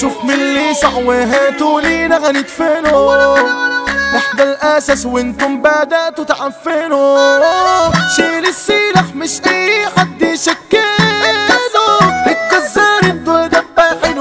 شوف من اللي يسع وهاتوا لينا هندفنه احنا الاساس وانتم بداتوا تعفنوا شيل السلاح مش اي حد يشكله الجزار انتوا دباحين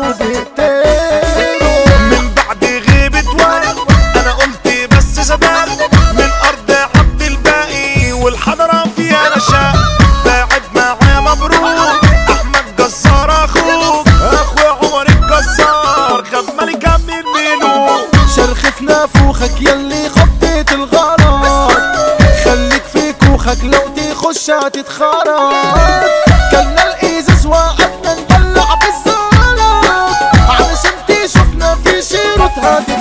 وبيقتلوا من بعد غيبة وقت انا قلت بس صدق من ارض عبد الباقي والحضرة فيها نشاء باعد معايا مبروك احمد جزار اخوك اخويا عمر الجزار خد ملكة من الملوك شرخ في نافوخك يلي خطيت الغلط خليك في كوخك لو تخش هتتخرط كلنا الازاز وقعدنا ندلع بالزلط علشان تشوفنا في شيرة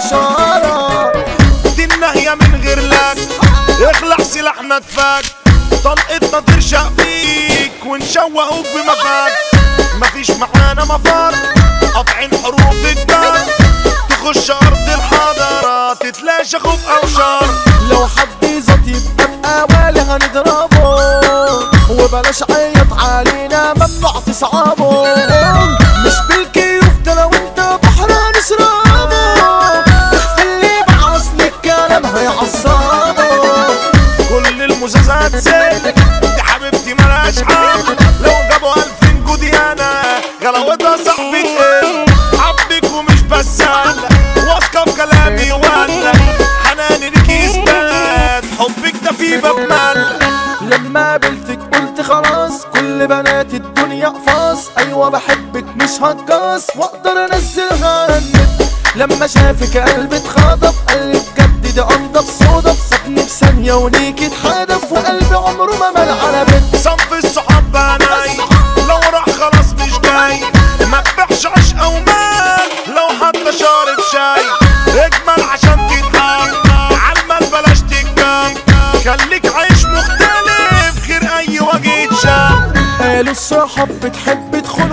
هتتشهرط دي النهية من غير لك اخلع سلاحنا اتفك طلقتنا ترشق فيك ونشوقوك بمفاك مفيش معانا مفر قاطعين حروف الدار تخش ارض الحضارة تتلاشى خوف او شر لو حد يزط يبقى بقوالي هنضربه وبلاش عيط علينا ممنوع تصعبه مش بالكيوف ده لو انت بحر هنشربه اخفي اللي بعصل الكلام هيعصبه كل المزازات زيت دي حبيبتي ملهاش حق لو جابوا ألفين جوديانا غلاوتها صاحبي تقل حبك ومش بس أنا واثقة في كلامي ولا حناني ليكي إثبات حبك ده في باب مال لما قابلتك قلت خلاص كل بنات الدنيا قفاص ايوه بحبك مش هجاص واقدر انزلها على النت لما شافك قلبي اتخطف قال لي بجد دي انضف صدف سابني في ثانيه وليكي اتحدف وقلبي عمره ما مال على بنت صنف الصحاب بناي لو راح خلاص مش جاي ما تبيعش عشق او مال لو حتى شارب شاي اجمل عشان تتحب عالمال بلاش تتجاب خليك عيش مختلف غير اي وجه يتشاف قالوا الصحاب بتحب تخون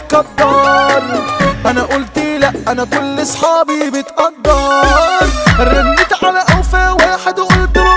وبتكدر انا قلت لا انا كل اصحابي بتقدر رنيت على اوفى واحد وقلت له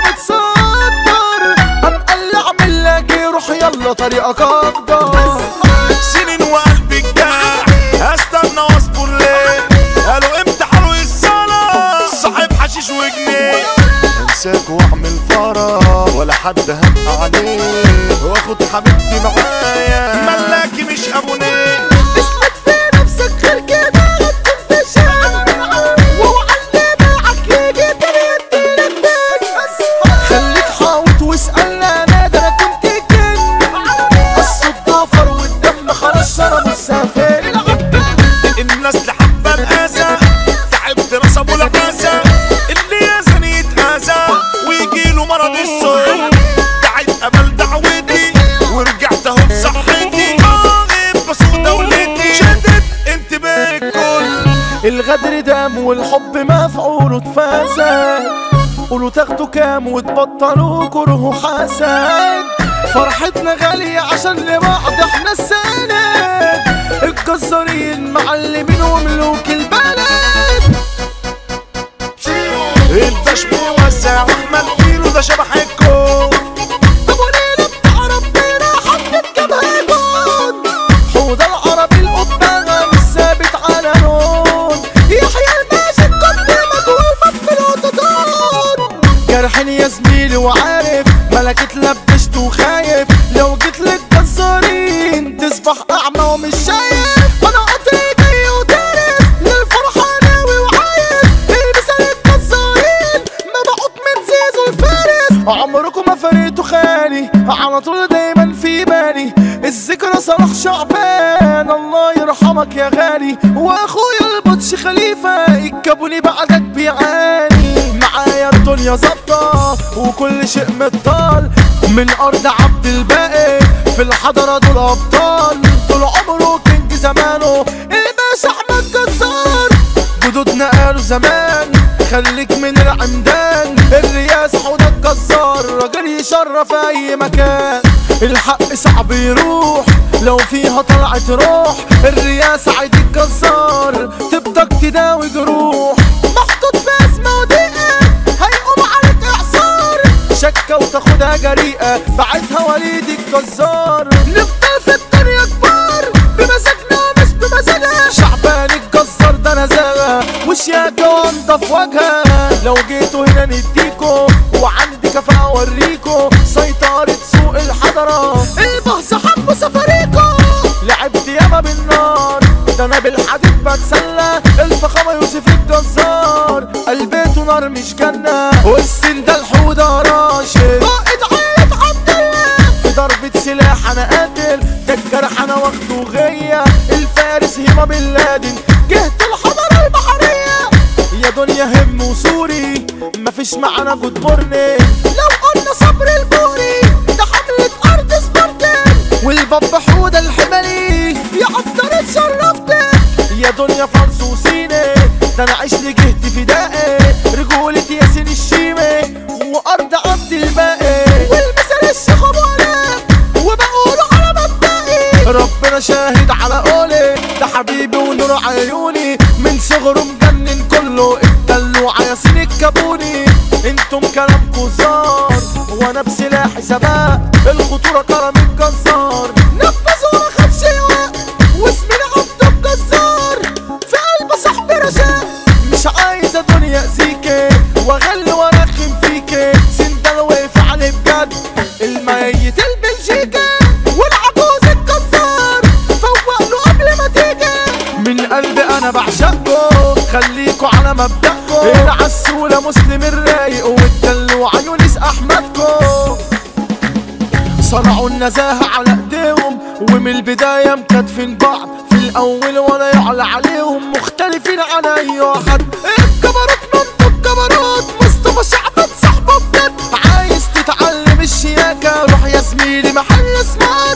متصدر قام قال لي اعمل لك إيه؟ روح يلا طريقك اقدر سنين وقلبي الجاع استنى واصبر ليه قالوا امتى حلو الصلاة صاحب حشيش وجنيه انساك واعمل فرح ولا حد هم عليه واخد حبيبتي معايا ملاكي مش ابو نيل اثبت في نفسك غير كده هتكون في شعب واوعى معك يجي تاني يديلك بس خليك حاوط واسألنا انا ده انا كنت جن قص الضفر والدم خلاص شربوا السفينة الناس لحبة الأذى تعبت نصبوا العزة اللي يزن يتأذى ويجيله مرض السوء دعيت قبل دعوتي ورجعت اهو بصحتي اه بسوق دولتي شدت انتباه الكل الغدر دام والحب مفعول اتفسد قولوا تاخدوا كام وتبطلوا كره وحسد فرحتنا غالية عشان لبعض احنا السند الجزارين معلمين وملوك البلد الدش موسع احمد فيلو ده شبح الكون ابو ليلى بتاع ربنا حطت جبهة جون حوض العربي القبانة مش ثابت على لون يحيى الماشي كنت مجهول في الاوتوتون جرحين يا زميلي وعارف ملك اتلبشت وخايف لو جيت للجزارين تصبح اعمى ومش شايف انا قطري جاي ودارس للفرحة ناوي وعايز البس الجزارين مبعوث من زيزو الفارس عمركم ما فرقتوا خالي على طول دايما في بالي الذكرى صلاح شعبان الله يرحمك يا غالي واخويا البطش خليفة الكابوني بعدك بيعاني معايا الدنيا ظابطة وكل شيء متطال من ارض عبد الباقي في الحضرة دول ابطال طول عمره كينج زمانه الباشا احمد جزار جدودنا قالوا زمان خليك من العمدان الرياس حوض الجزار راجل يشرف اي مكان الحق صعب يروح لو فيها طلعت روح الرياس عيد الجزار تبدك تداوي جروح محطوط في اسمه ودقة هيقوم عليك اعصار شكة وتاخدها جريئة بعتها وليد الجزار نفضل في الدنيا كبار بمزاجنا مش بمزاجها شعبان الجزار واجهة لو جيتوا هنا نديكوا وعندي كفاءة اوريكوا سيطرة سوق الحضرة البهز حبوا سفريكوا لعبت ياما بالنار ده انا بالحديد بتسلى الفخامة يوسف الجزار قلبته نار مش جنة والسن ده الحودة راشد قائد عيلة عبد الله في ضربة سلاح انا قاتل ده الجرح انا واخده غية الفارس هيما بن لادن جهة الحضارة البحرية يا دنيا هم وسوري مفيش معانا جود مورني لو قلنا صبر البوري ده حملة ارض سبارتن والباب حودة الحملي يا قدر اتشرفتك يا دنيا فرس وسيني ده انا عيش لي جهتي فدائي رجولة ياسين الشيمي وارض عبد الباقي والمثال الشيخ ابو علاء وبقوله على مبدئي ربنا شاهد على قولي ده حبيبي ونور عيوني من صغره مجنن كله الدلوع ياسين الكابوني انتم كلامكوا زار وانا بسلاحي سباق الخطورة كرم الجزار نفذوا ما خدش وقت واسمي عبد الجزار في قلب صاحبي رجاء مش عايزة دنيا اذيكي واغل وارخم فيكي سندال واقف عليه بجد الميت البلجيكي والعجوز الجزار فوق له قبل ما تيجي من قلبي انا بعشقكوا خليكوا على مبدأكوا العسولة مسلم الرايق والدلوع يونس احمدكوا صنعوا النزاهة على ايديهم ومن البداية مكتفين بعض في الاول ولا يعلى عليهم مختلفين عن اي واحد الجبروت منطق الجبروت مصطفى شعبان صاحبه بجد عايز تتعلم الشياكة روح يا زميلي محل اسمه